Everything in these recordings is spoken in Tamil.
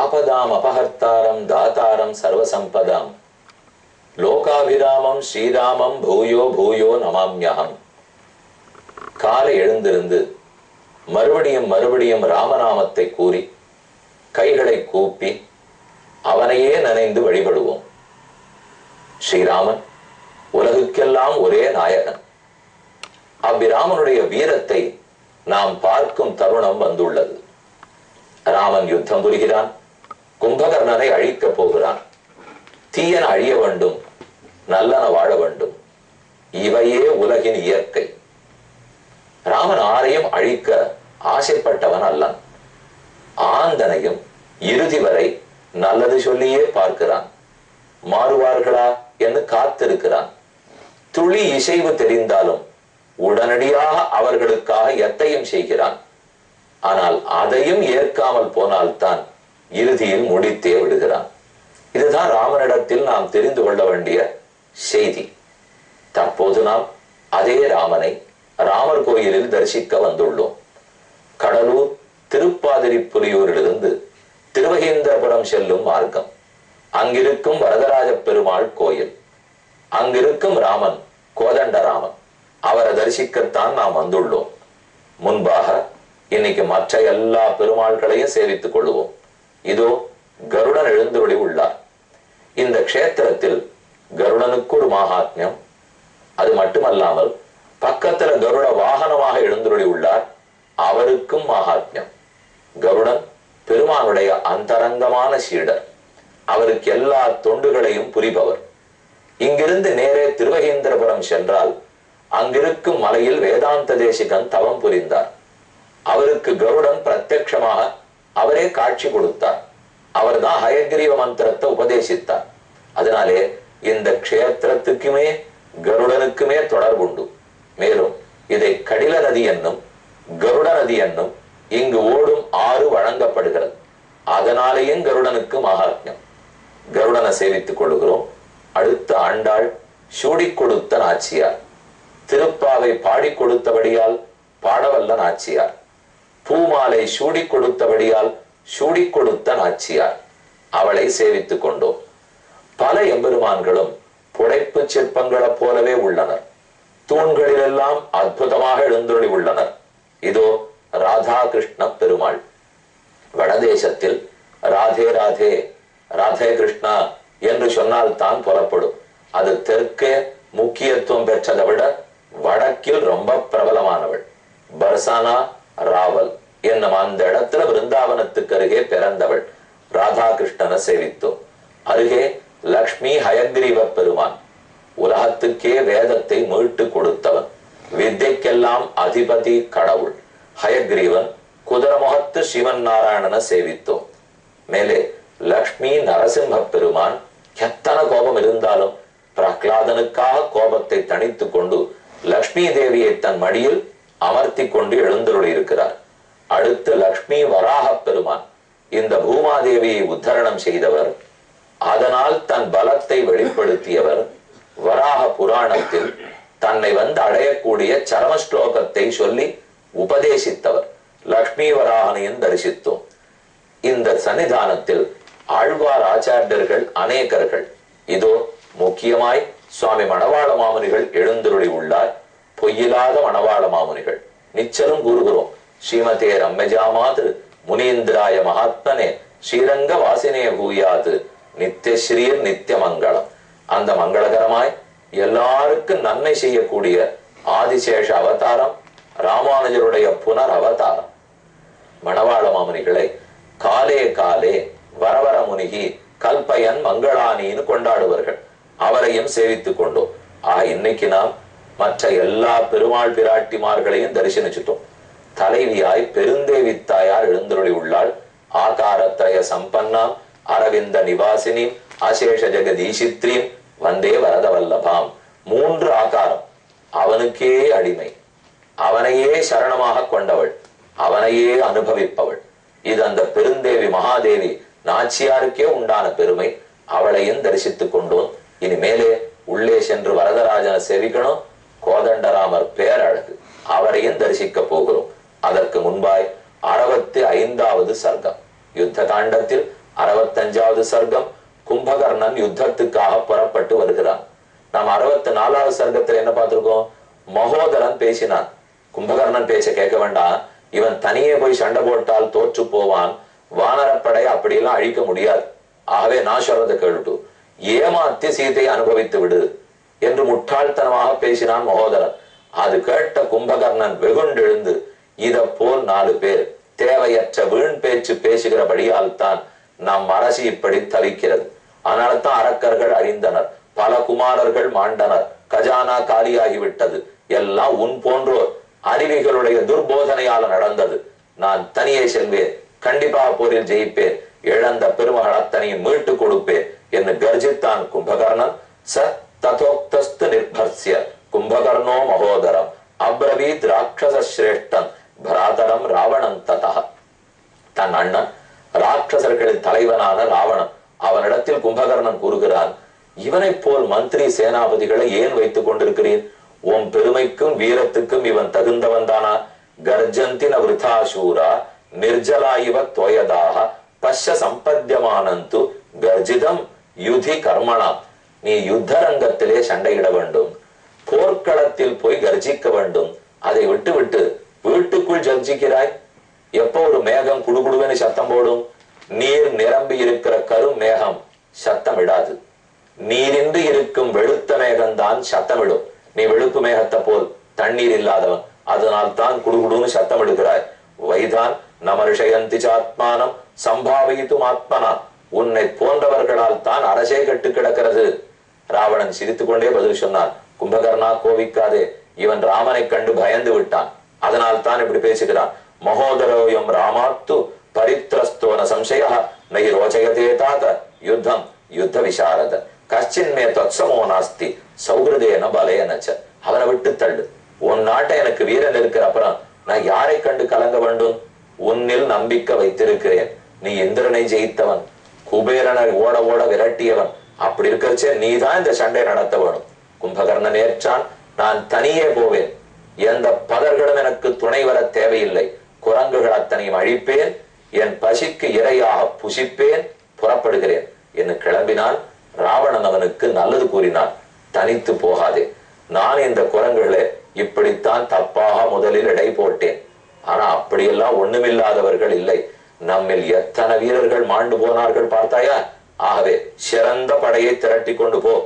ஆபதாம் அபஹர்த்தாரம் தாத்தாரம் சர்வசம்பதாம் லோகாபிராமம் ஸ்ரீராமம் பூயோ பூயோ நமாம்யகம் காலை எழுந்திருந்து மறுபடியும் மறுபடியும் ராமநாமத்தை கூறி கைகளை கூப்பி அவனையே நினைந்து வழிபடுவோம் ஸ்ரீராமன் உலகுக்கெல்லாம் ஒரே நாயகன் அவ்விராமனுடைய வீரத்தை நாம் பார்க்கும் தருணம் வந்துள்ளது ராமன் யுத்தம் புரிகிறான் கும்பகர்ணனை அழிக்கப் போகிறான் தீயன அழிய வேண்டும் நல்லன வாழ வேண்டும் இவையே உலகின் இயற்கை ராமன் ஆரையும் அழிக்க ஆசைப்பட்டவன் அல்லன் ஆந்தனையும் இறுதி வரை நல்லது சொல்லியே பார்க்கிறான் மாறுவார்களா என்று காத்திருக்கிறான் துளி இசைவு தெரிந்தாலும் உடனடியாக அவர்களுக்காக எத்தையும் செய்கிறான் ஆனால் அதையும் ஏற்காமல் போனால்தான் இறுதியில் முடித்தே விடுகிறான் இதுதான் ராமனிடத்தில் நாம் தெரிந்து கொள்ள வேண்டிய செய்தி தற்போது நாம் அதே ராமனை ராமர் கோயிலில் தரிசிக்க வந்துள்ளோம் கடலூர் திருப்பாதிரி புலியூரிலிருந்து திருவகேந்திரபுரம் செல்லும் மார்க்கம் அங்கிருக்கும் வரதராஜ பெருமாள் கோயில் அங்கிருக்கும் ராமன் கோதண்டராமன் அவரை தரிசிக்கத்தான் நாம் வந்துள்ளோம் முன்பாக இன்னைக்கு மற்ற எல்லா பெருமாள்களையும் சேவித்துக் கொள்வோம் இதோ கருடன் எழுந்துருளி உள்ளார் இந்த க்ஷேத்திரத்தில் கருடனுக்கு ஒரு மகாத்மியம் அது மட்டுமல்லாமல் பக்கத்துல கருட வாகனமாக எழுந்துருளி உள்ளார் அவருக்கும் மகாத்மியம் கருடன் பெருமானுடைய அந்தரங்கமான சீடர் அவருக்கு எல்லா தொண்டுகளையும் புரிபவர் இங்கிருந்து நேரே திருவகேந்திரபுரம் சென்றால் அங்கிருக்கும் மலையில் வேதாந்த தேசிகன் தவம் புரிந்தார் அவருக்கு கருடன் பிரத்யட்சமாக அவரே காட்சி கொடுத்தார் அவர்தான் ஹயகிரீவ மந்திரத்தை உபதேசித்தார் அதனாலே இந்த க்ஷேத்திரத்துக்குமே கருடனுக்குமே தொடர்புண்டு மேலும் இதை கடில நதி என்னும் கருட நதி என்னும் இங்கு ஓடும் ஆறு வழங்கப்படுகிறது அதனாலேயும் கருடனுக்கு மகாத்மியம் கருடனை சேவித்துக் கொள்கிறோம் அடுத்த ஆண்டாள் சூடிக் கொடுத்த நாச்சியார் திருப்பாவை பாடிக் கொடுத்தபடியால் பாடவல்ல நாச்சியார் பூமாலை சூடிக் கொடுத்தபடியால் சூடிக் கொடுத்த நாச்சியார் அவளை சேவித்துக் கொண்டோம் பல எம்பெருமான்களும் புடைப்பு சிற்பங்களைப் போலவே உள்ளனர் தூண்களிலெல்லாம் அற்புதமாக எழுந்தொழி உள்ளனர் இதோ ராதாகிருஷ்ண பெருமாள் வடதேசத்தில் ராதே ராதே ராதே கிருஷ்ணா என்று சொன்னால் தான் புலப்படும் அது தெற்கே முக்கியத்துவம் பெற்றதை விட வடக்கில் ரொம்ப பிரபலமானவள் பர்சானா ராவல் என்னும் அந்த இடத்துல பிருந்தாவனத்துக்கு அருகே பிறந்தவள் ராதாகிருஷ்ணனை சேவித்தோம் அருகே லக்ஷ்மி ஹயக்ரீவ பெருமான் உலகத்துக்கே வேதத்தை மீட்டு கொடுத்தவன் வித்தைக்கெல்லாம் அதிபதி கடவுள் ஹயக்ரீவன் குதிரமுகத்து சிவன் நாராயணனை சேவித்தோம் மேலே லக்ஷ்மி நரசிம்ம பெருமான் எத்தனை கோபம் இருந்தாலும் பிரகலாதனுக்காக கோபத்தை தணித்துக் கொண்டு லக்ஷ்மி தேவியை தன் மடியில் அமர்த்தி கொண்டு எழுந்தருளி இருக்கிறார் அடுத்து லக்ஷ்மி வராக பெருமான் இந்த பூமாதேவியை உத்தரணம் செய்தவர் அதனால் தன் பலத்தை வெளிப்படுத்தியவர் வராக புராணத்தில் தன்னை வந்து அடையக்கூடிய சரம ஸ்லோகத்தை சொல்லி உபதேசித்தவர் லக்ஷ்மி வராகனையும் தரிசித்தோம் இந்த சன்னிதானத்தில் ஆழ்வார் ஆச்சாரியர்கள் அநேகர்கள் இதோ முக்கியமாய் சுவாமி மணவாள மாமுனிகள் எழுந்துருளி உள்ளார் பொய்யில்லாத மணவாள மாமுனிகள் நிச்சலும் கூறுகிறோம் ஸ்ரீமதே ரம்மஜாமாது முனீந்திராய மகாத்மனே ஸ்ரீரங்க வாசினே பூயாது நித்தியஸ்ரீர் நித்திய மங்களம் அந்த மங்களகரமாய் எல்லாருக்கும் நன்மை செய்யக்கூடிய ஆதிசேஷ அவதாரம் ராமானுஜருடைய புனர் அவதாரம் மணவாள மாமுனிகளை காலே காலே வரவர முனிகி கல்பயன் மங்களானின்னு கொண்டாடுவார்கள் அவரையும் சேவித்துக் கொண்டோம் ஆக இன்னைக்கு நாம் மற்ற எல்லா பெருமாள் பிராட்டிமார்களையும் தரிசனிச்சுட்டோம் தலைவியாய் பெருந்தேவி தாயார் எழுந்தருளி உள்ளாள் ஆகாரத்ரய சம்பன்னாம் அரவிந்த நிவாசினி அசேஷ ஜெகதீசித்ரீம் வந்தே வரத வல்லபாம் மூன்று ஆகாரம் அவனுக்கே அடிமை அவனையே சரணமாக கொண்டவள் அவனையே அனுபவிப்பவள் இது அந்த பெருந்தேவி மகாதேவி நாச்சியாருக்கே உண்டான பெருமை அவளையும் தரிசித்துக் கொண்டோம் இனி மேலே உள்ளே சென்று வரதராஜனை சேவிக்கணும் கோதண்டராமர் பேரழகு அவரையும் தரிசிக்க போகிறோம் அதற்கு முன்பாய் அறுபத்தி ஐந்தாவது சர்க்கம் யுத்த காண்டத்தில் அறுபத்தஞ்சாவது சர்க்கம் கும்பகர்ணன் யுத்தத்துக்காக புறப்பட்டு வருகிறான் நாம் அறுபத்தி நாலாவது சர்க்கத்துல என்ன பார்த்திருக்கோம் மகோதரன் பேசினான் கும்பகர்ணன் பேச்ச கேட்க வேண்டாம் இவன் தனியே போய் சண்டை போட்டால் தோற்று போவான் வானரப்படை அப்படியெல்லாம் அழிக்க முடியாது ஆகவே நான் சொல்றதை கேட்டு ஏமாத்தி சீதையை அனுபவித்து விடு என்று முட்டாள்தனமாக பேசினான் மகோதரன் அது கேட்ட கும்பகர்ணன் வெகுண்டெழுந்து இத போல் நாலு பேர் தேவையற்ற வீண் பேச்சு பேசுகிறபடியால் தான் நம் அரசு இப்படி தவிக்கிறது அதனால தான் அரக்கர்கள் அறிந்தனர் பல குமாரர்கள் மாண்டனர் கஜானா காலியாகிவிட்டது எல்லாம் உன் போன்றோர் அறிவிகளுடைய துர்போதனையால நடந்தது நான் தனியே செல்வேன் கண்டிப்பாக போரில் ஜெயிப்பேன் இழந்த பெருமகள் அத்தனையும் மீட்டு கொடுப்பேன் என்று கர்ஜித்தான் கும்பகர்ணன் ச ததோக்தஸ்து நிர்பர்சிய கும்பகர்ணோ மகோதரம் அப்ரவீத் ராட்சச சிரேஷ்டன் பராதரம் ராவணன் ததா தன் அண்ணன் ராட்சசர்களின் தலைவனான ராவணன் அவனிடத்தில் கும்பகர்ணன் கூறுகிறான் இவனைப் போல் மந்திரி சேனாபதிகளை ஏன் வைத்துக் கொண்டிருக்கிறீர் உன் பெருமைக்கும் வீரத்துக்கும் இவன் தகுந்தவன் தானா கர்ஜந்தின விருதாசூரா நிர்ஜலா இவ தோயதாக பஷ்ய சம்பத்தியமானந்து கர்ஜிதம் யுதி கர்மணா நீ யுத்த ரங்கத்திலே சண்டையிட வேண்டும் போர்க்களத்தில் போய் கர்ஜிக்க வேண்டும் அதை விட்டு விட்டு வீட்டுக்குள் கர்ஜிக்கிறாய் எப்போ ஒரு மேகம் குடுகுடுவென சத்தம் போடும் நீர் நிரம்பி இருக்கிற கரும் மேகம் சத்தம் இடாது நீரின்றி இருக்கும் வெளுத்த மேகம்தான் சத்தமிடும் நீ வெளுப்பு மேகத்தை போல் தண்ணீர் இல்லாதவன் அதனால் தான் குடுகுடுன்னு சத்தம் எடுக்கிறாய் வைதான் நமர்ஷயந்தி சாத்மானம் சம்பாவித்தும் ஆத்மனா உன்னை போன்றவர்களால் தான் அரசே கெட்டு கிடக்கிறது ராவணன் சிரித்துக் கொண்டே பதில் சொன்னான் கும்பகர்ணா கோவிக்காதே இவன் ராமனை கண்டு பயந்து விட்டான் அதனால் தான் இப்படி பேசுகிறான் மகோதரோயம் ராமாத்து பரித்ரஸ்தோன சம்சய நை ரோச்சயதே தாத யுத்தம் யுத்த விசாரத கச்சின் மே தொத்சமோ நாஸ்தி சௌகிருதேன பலேனச்ச அவனை விட்டு தள்ளு உன் நாட்டை எனக்கு வீரன் இருக்கிற அப்புறம் நான் யாரை கண்டு கலங்க வேண்டும் உன்னில் நம்பிக்கை வைத்திருக்கிறேன் நீ இந்திரனை ஜெயித்தவன் குபேரனை ஓட ஓட விரட்டியவன் அப்படி இருக்கிறச்சே நீதான் இந்த சண்டை நடத்த வேணும் கும்பகர்ணன் ஏற்றான் நான் தனியே போவேன் எந்த பதர்களும் எனக்கு துணை வர தேவையில்லை குரங்குகள் அத்தனையும் அழிப்பேன் என் பசிக்கு இரையாக புசிப்பேன் புறப்படுகிறேன் என்று கிளம்பினான் ராவணன் அவனுக்கு நல்லது கூறினான் தனித்து போகாதே நான் இந்த குரங்குகளை இப்படித்தான் தப்பாக முதலில் எடை போட்டேன் ஆனா அப்படியெல்லாம் ஒண்ணுமில்லாதவர்கள் இல்லை நம்மில் எத்தனை வீரர்கள் மாண்டு போனார்கள் பார்த்தாயா ஆகவே சிறந்த படையை திரட்டி கொண்டு போ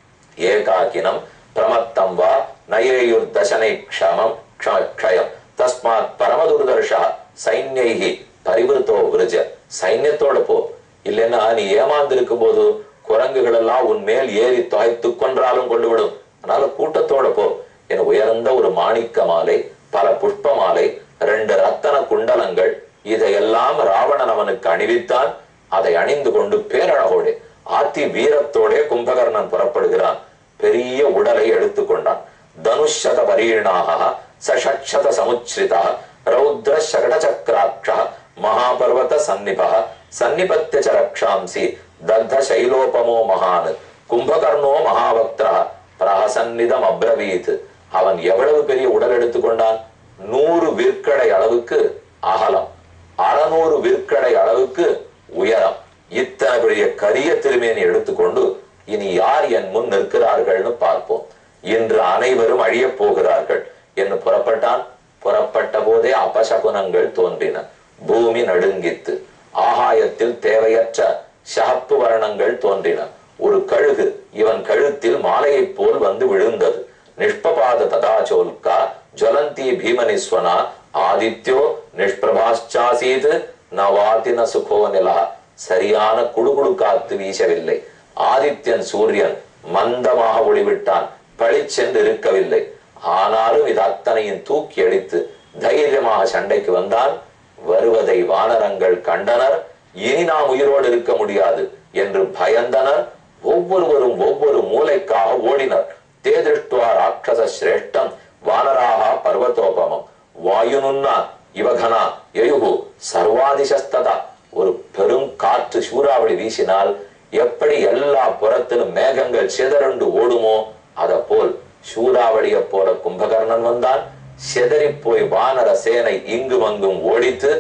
ஏகாக்கினம் பிரமத்தம் வா நயேயுர் தசனை க்ஷமம் க்ஷ- க்ஷயம் தஸ்மாத் பரமதுர்தர்ஷா சைன்யைகி பரிவிருத்தோ விருஜ சைன்யத்தோட போ இல்லைன்னா நீ ஏமாந்திருக்கும் போது குரங்குகள் எல்லாம் உன் மேல் ஏறி தொகைத்து கொன்றாலும் கொண்டு விடும் அதனால கூட்டத்தோட போ என உயர்ந்த ஒரு மாணிக்க மாலை பல புஷ்ப மாலை ரெண்டு ரத்தன குண்டலங்கள் இதையெல்லாம் ராவணன் அவனுக்கு அணிவித்தான் அதை அணிந்து கொண்டு பேரழகோடு ஆத்தி வீரத்தோடே கும்பகர்ணன் புறப்படுகிறான் பெரிய உடலை எடுத்துக்கொண்டான் தனுஷத பரீணாக சஷக்ஷத சமுச்சிரிதா ரௌத்ர சகட சக்கராட்ச மகாபர்வத சந்நிப சந்நிபத்திய ச ரக்ஷாம்சி தத்த சைலோபமோ மகான் கும்பகர்ணோ மகாபக்தா பிரஹசன்னிதம் அப்ரவீத் அவன் எவ்வளவு பெரிய உடல் எடுத்துக்கொண்டான் நூறு விற்கடை அளவுக்கு அகலம் அறநூறு விற்கடை அளவுக்கு உயரம் இத்தனை பெரிய கரிய திருமேனி எடுத்துக்கொண்டு இனி யார் என் முன் நிற்கிறார்கள்னு பார்ப்போம் இன்று அனைவரும் அழியப் போகிறார்கள் என்று புறப்பட்டான் புறப்பட்ட போதே அபசகுனங்கள் தோன்றின பூமி நடுங்கித்து ஆகாயத்தில் தேவையற்ற சகப்பு வர்ணங்கள் தோன்றின ஒரு கழுகு இவன் கழுத்தில் மாலையைப் போல் வந்து விழுந்தது நிஷ்பபாத ததாச்சோல்கா ஜுவலந்தி பீமனிஸ்வனா ஆதித்யோ நிஷ்பிரபாச்சாசீத் நவாதின சுகோ நிலா சரியான குடுகுடு காத்து வீசவில்லை ஆதித்யன் சூரியன் மந்தமாக ஒளிவிட்டான் பளிச்சென்று இருக்கவில்லை ஆனாலும் இது அத்தனையும் தூக்கி அடித்து தைரியமாக சண்டைக்கு வந்தான் வருவதை வானரங்கள் கண்டனர் இனி நாம் உயிரோடு இருக்க முடியாது என்று பயந்தனர் ஒவ்வொருவரும் ஒவ்வொரு மூலைக்காக ஓடினர் தே திருஷ்டுவா ராட்சச சிரேஷ்டம் வானராக பர்வதோபமம் வாயுனுன்னா இவகனா யயுகு சர்வாதிசஸ்ததா ஒரு பெரும் காற்று சூறாவளி வீசினால் எப்படி எல்லா புறத்திலும் மேகங்கள் சிதறண்டு ஓடுமோ அத போல் சூறாவளிய போல கும்பகர்ணன் வந்தான் சிதறி போய் வானர சேனை இங்கும் அங்கும் ஓடித்து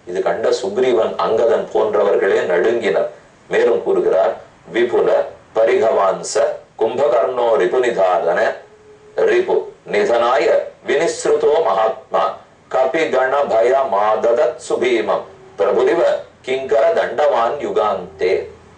இது கண்ட சுக்ரீவன் அங்கதன் போன்றவர்களே நடுங்கினர் மேலும் கூறுகிறார் விபுல பரிகவான்ச கும்பகர்ணோ ரிபுநிதாதன ரிபு நிதனாய வினிஸ்ருதோ மகாத்மா கபி கண பய மாததத் சுபீமம் பிரபுரிவ கிங்கர தண்டவான் யுகாந்தே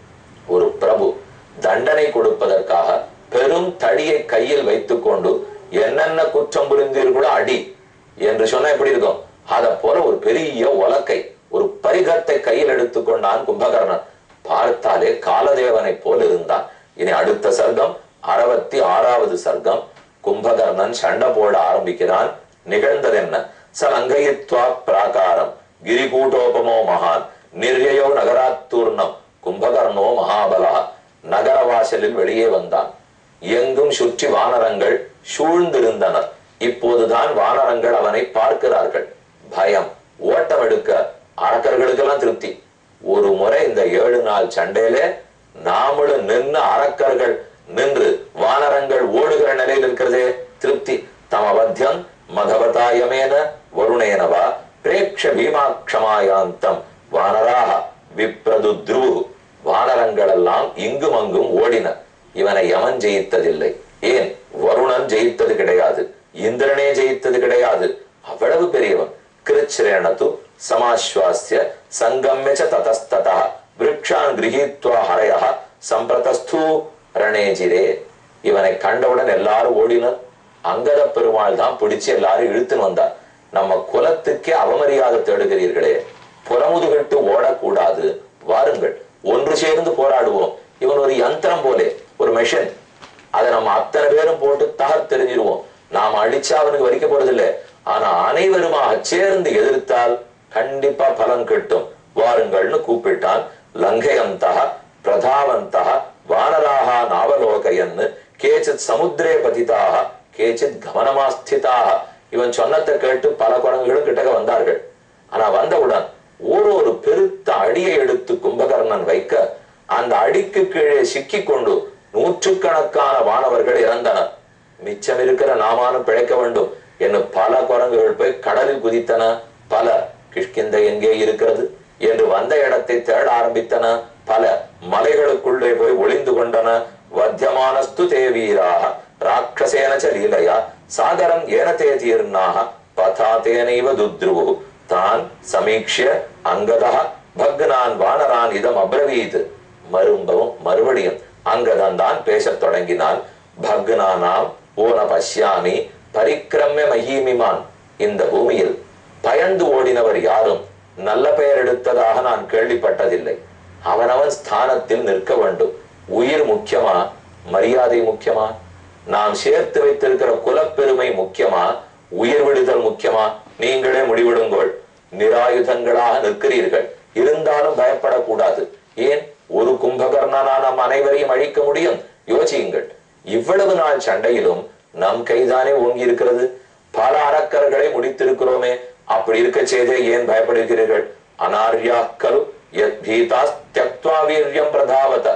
ஒரு பிரபு தண்டனை கொடுப்பதற்காக பெரும் தடியை கையில் வைத்துக்கொண்டு என்னென்ன குற்றம் புரிந்தீர்களோ அடி என்று சொன்னா எப்படி இருக்கும் அத போல ஒரு பெரிய உலக்கை ஒரு பரிகத்தை கையில் எடுத்துக்கொண்டான் கும்பகர்ணன் பார்த்தாலே காலதேவனை போல் இருந்தான் இனி அடுத்த சர்க்கம் அறுபத்தி ஆறாவது சர்க்கம் கும்பகர்ணன் சண்டை போட ஆரம்பிக்கிறான் நிகழ்ந்தது என்ன சலங்கயித்வா பிராகாரம் கிரிகூட்டோபமோ மகான் நிர்யயோ நகராத்தூர்ணம் கும்பகர்ணோ மகாபலா நகரவாசலில் வெளியே வந்தான் எங்கும் சுற்றி வானரங்கள் சூழ்ந்திருந்தனர் இப்போதுதான் வானரங்கள் அவனை பார்க்கிறார்கள் பயம் ஓட்டம் எடுக்க அரக்கர்களுக்கெல்லாம் திருப்தி ஒரு முறை இந்த ஏழு நாள் சண்டையிலே நாமளும் நின்று அரக்கர்கள் நின்று வானரங்கள் ஓடுகிற நிலையில் இருக்கிறதே திருப்தி தமவத்தியம் மதவதாயமேன வருணேனவா பிரேக்ஷ பீமாட்சமாயாந்தம் வானராக விப்ரது துருவு வானரங்கள் எல்லாம் இங்கும் அங்கும் ஓடின இவனை யமன் ஜெயித்ததில்லை ஏன் வருணன் ஜெயித்தது கிடையாது இந்திரனே ஜெயித்தது கிடையாது அவ்வளவு பெரியவன் கிருச்சிரேணது சமாஸ்வாஸ்ய சங்கம்ய ச ததஸ்ததா விருக்ஷான் கிரகீத்வா ஹரய சம்பிரதஸ்து ரணேஜிரே இவனை கண்டவுடன் எல்லாரும் ஓடினர் அங்கத பெருமாள் தான் பிடிச்சு எல்லாரும் இழுத்துன்னு வந்தார் நம்ம குலத்துக்கே அவமரியாதை தேடுகிறீர்களே புறமுதுகிட்டு ஓடக்கூடாது வாருங்கள் ஒன்று சேர்ந்து போராடுவோம் இவன் ஒரு யந்திரம் போலே ஒரு மெஷின் அதை நம்ம அத்தனை பேரும் போட்டு தகர் தெரிஞ்சிருவோம் நாம் அடிச்சா அவனுக்கு வரிக்க போறதில்ல ஆனா அனைவருமாக சேர்ந்து எதிர்த்தால் கண்டிப்பா பலன் கிட்டும் வாருங்கள்னு கூப்பிட்டான் லங்கையந்தா பிரதாவந்தா வானராக நாவலோகையன்னு கேச்சித் சமுத்திரே பதிதாக கேச்சித் கவனமாஸ்திதாக இவன் சொன்னதை கேட்டு பல குரங்குகளும் கிட்டக்க வந்தார்கள் ஆனா வந்தவுடன் ஒரு ஒரு பெருத்த அடியை எடுத்து கும்பகர்ணன் வைக்க அந்த அடிக்கு கீழே சிக்கிக் கொண்டு நூற்றுக்கணக்கான வானவர்கள் இறந்தனர் மிச்சம் இருக்கிற நாமானும் பிழைக்க வேண்டும் என்று பல குரங்குகள் போய் கடலில் குதித்தன பல கிஷ்கிந்த எங்கே இருக்கிறது என்று வந்த இடத்தை தேட ஆரம்பித்தன பல மலைகளுக்குள்ளே போய் ஒளிந்து கொண்டன வத்தியமானஸ்து தேவீராக ராட்சசேன ச லீலையா சாகரம் ஏன தே தீர்ணாக பதா தேனைவ துத்ருவு தான் சமீக்ஷிய அங்கதா பக்னான் வானரான் இதம் அப்ரவீத் மரும்பவும் மறுபடியும் அங்கதன் தான் பேசத் தொடங்கினான் பக்னானாம் ஓன பஷ்யாமி பரிக்கிரம்ய மஹீமிமான் இந்த பூமியில் பயந்து ஓடினவர் யாரும் நல்ல பெயர் எடுத்ததாக நான் கேள்விப்பட்டதில்லை அவனவன் ஸ்தானத்தில் நிற்க வேண்டும் உயிர் முக்கியமா மரியாதை முக்கியமா நாம் சேர்த்து வைத்திருக்கிற குலப்பெருமை முக்கியமா உயிர் விடுதல் முக்கியமா நீங்களே முடிவிடுங்கள் நிராயுதங்களாக நிற்கிறீர்கள் இருந்தாலும் பயப்படக்கூடாது ஏன் ஒரு கும்பகர்ணனா நம் அனைவரையும் அழிக்க முடியும் யோசியுங்கள் இவ்வளவு நாள் சண்டையிலும் நம் கைதானே ஓங்கி இருக்கிறது பல அரக்கர்களை முடித்திருக்கிறோமே அப்படி இருக்க செய்தே ஏன் பயப்படுகிறீர்கள் அனார்யாக்கலு யத் பீதாஸ் தியக்த்வா வீரியம் பிரதாவத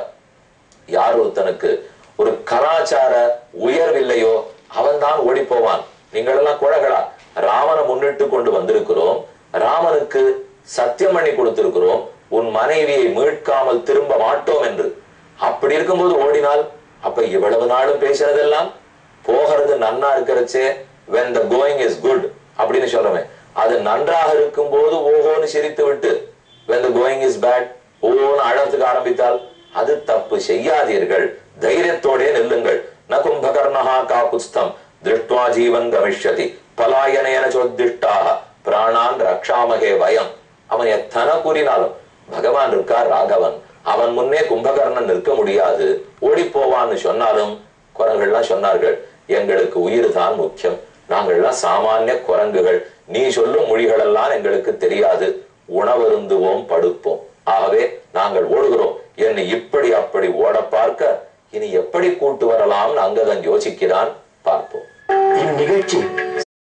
யார் ஒருத்தனுக்கு ஒரு கலாச்சார உயர்வில்லையோ அவன் தான் ஓடி போவான் நீங்கள் எல்லாம் குழகளா ராமனை முன்னிட்டு கொண்டு வந்திருக்கிறோம் ராமனுக்கு சத்தியம் பண்ணி கொடுத்திருக்கிறோம் உன் மனைவியை மீட்காமல் திரும்ப மாட்டோம் என்று அப்படி இருக்கும்போது ஓடினால் அப்ப இவ்வளவு நாளும் பேசுறதெல்லாம் போகிறது நன்னா இருக்கிறச்சே when the going is good அப்படின்னு சொல்றமே அது நன்றாக இருக்கும் போது ஓஹோன்னு சிரித்து விட்டு when the going is bad ஓன்னு அழத்துக்கு ஆரம்பித்தால் அது தப்பு செய்யாதீர்கள் தைரியத்தோடே நில்லுங்கள் ந கும்பகர்ணஹா காகுஸ்தம் திருஷ்டுவா ஜீவன் கமிஷ்யதி பலாயனேன சோத்திஷ்டாக பிராணான் ரக்ஷாமகே வயம் அவன் எத்தனை கூறினாலும் பகவான் இருக்கார் ராகவன் அவன் முன்னே கும்பகர்ணன் நிற்க முடியாது ஓடி போவான்னு சொன்னாலும் குரங்குகள்லாம் சொன்னார்கள் எங்களுக்கு உயிர் தான் முக்கியம் நாங்கள்லாம் சாமானிய குரங்குகள் நீ சொல்லும் மொழிகளெல்லாம் எங்களுக்கு தெரியாது உணவருந்துவோம் படுப்போம் ஆகவே நாங்கள் ஓடுகிறோம் என்னை இப்படி அப்படி ஓட பார்க்க இனி எப்படி கூட்டு வரலாம்னு அங்கதன் யோசிக்கிறான் பார்ப்போம் இந்நிகழ்ச்சி